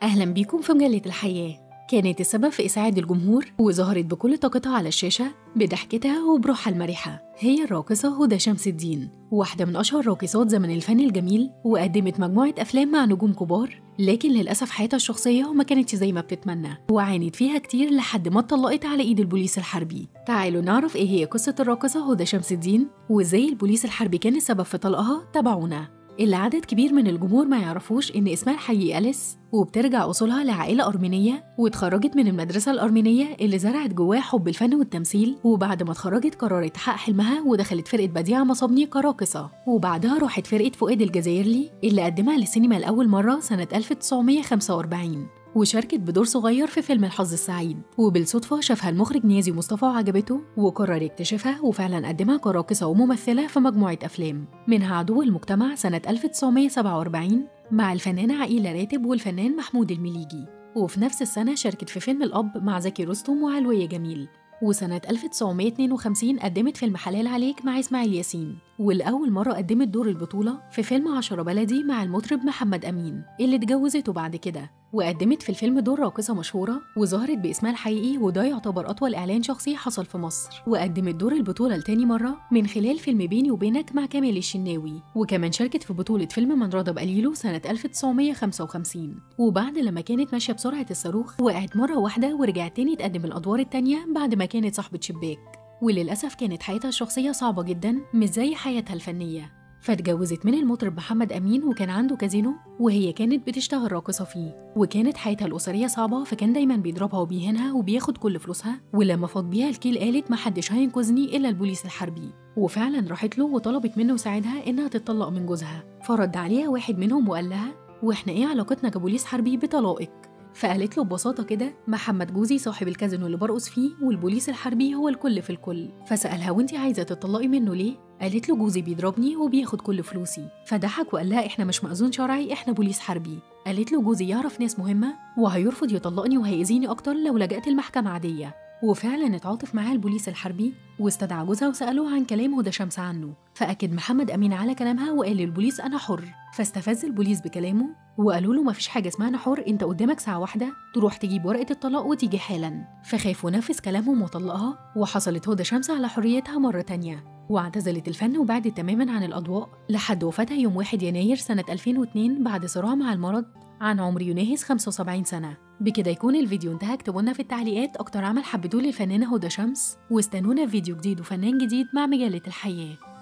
أهلا بيكم في مجلة الحياة كانت السبب في إسعاد الجمهور وظهرت بكل طاقتها على الشاشة بضحكتها وبروحها المرحة هي الراقصة هدى شمس الدين واحدة من أشهر راقصات زمن الفن الجميل وقدمت مجموعة أفلام مع نجوم كبار لكن للأسف حياتها الشخصية ما كانتش زي ما بتتمنى وعانت فيها كتير لحد ما اتطلقت على إيد البوليس الحربي تعالوا نعرف إيه هي قصة الراقصة هدى شمس الدين وإزاي البوليس الحربي كان السبب في طلاقها تابعونا اللي عدد كبير من الجمهور ما يعرفوش إن اسمها الحقيقي أليس وبترجع أصولها لعائلة أرمينية واتخرجت من المدرسة الأرمينية اللي زرعت جواها حب الفن والتمثيل وبعد ما اتخرجت قررت تحقق حلمها ودخلت فرقة بديعة مصابني كراقصة وبعدها راحت فرقة فؤاد الجزائرلي اللي قدمها للسينما لأول مرة سنة 1945 وشاركت بدور صغير في فيلم الحظ السعيد وبالصدفة شافها المخرج نيازي مصطفى وعجبته وقرر يكتشفها وفعلا قدمها كراقصة وممثلة في مجموعة أفلام منها عدو المجتمع سنة 1947 مع الفنانة عقيلة راتب والفنان محمود المليجي وفي نفس السنة شاركت في فيلم الأب مع زكي رستم وعلوية جميل وسنة 1952 قدمت فيلم حلال عليك مع إسماعيل ياسين والأول مرة قدمت دور البطولة في فيلم عشرة بلدي مع المطرب محمد أمين اللي اتجوزته بعد كده وقدمت في الفيلم دور راقصة مشهورة وظهرت باسمها الحقيقي وده يعتبر أطول إعلان شخصي حصل في مصر وقدمت دور البطولة لتاني مرة من خلال فيلم بيني وبينك مع كامل الشناوي وكمان شاركت في بطولة فيلم من رضى بقليله سنة 1955 وبعد لما كانت ماشية بسرعة الصاروخ وقعت مرة واحدة ورجعت تاني تقدم الأدوار التانية بعد ما كانت صاحبة شباك وللأسف كانت حياتها الشخصية صعبة جدا مش زي حياتها الفنية فاتجوزت من المطرب محمد أمين وكان عنده كازينو وهي كانت بتشتغل راقصة فيه وكانت حياتها الأسرية صعبة فكان دايما بيضربها وبيهينها وبياخد كل فلوسها ولما فاض بيها الكيل قالت محدش هينقذني إلا البوليس الحربي وفعلا راحت له وطلبت منه يساعدها إنها تتطلق من جوزها فرد عليها واحد منهم وقال لها وإحنا إيه علاقتنا كبوليس حربي بطلاقك فقالت له ببساطة كده محمد جوزي صاحب الكازينو اللي برقص فيه والبوليس الحربي هو الكل في الكل فسألها وانت عايزة تطلقي منه ليه؟ قالت له جوزي بيضربني وبياخد كل فلوسي فضحك وقال لها احنا مش مأذون شرعي احنا بوليس حربي قالت له جوزي يعرف ناس مهمة وهيرفض يطلقني وهيأذيني أكتر لو لجأت المحكمة عادية وفعلا اتعاطف معاه البوليس الحربي واستدعى جوزها وسألوه عن كلام هدى شمس عنه فأكد محمد أمين على كلامها وقال للبوليس أنا حر فاستفز البوليس بكلامه وقالوا له مفيش حاجة اسمها أنا حر أنت قدامك ساعة واحدة تروح تجيب ورقة الطلاق وتيجي حالا فخاف ونفذ كلامهم وطلقها وحصلت هدى شمس على حريتها مرة تانية واعتزلت الفن وبعدت تماما عن الأضواء لحد وفاتها يوم 1 يناير سنة 2002 بعد صراع مع المرض عن عمر يناهز 75 سنة بكده يكون الفيديو انتهى اكتبوا لنا في التعليقات أكتر عمل حبيتوه للفنانة هدى شمس واستنونا في فيديو جديد وفنان جديد مع مجلة الحياة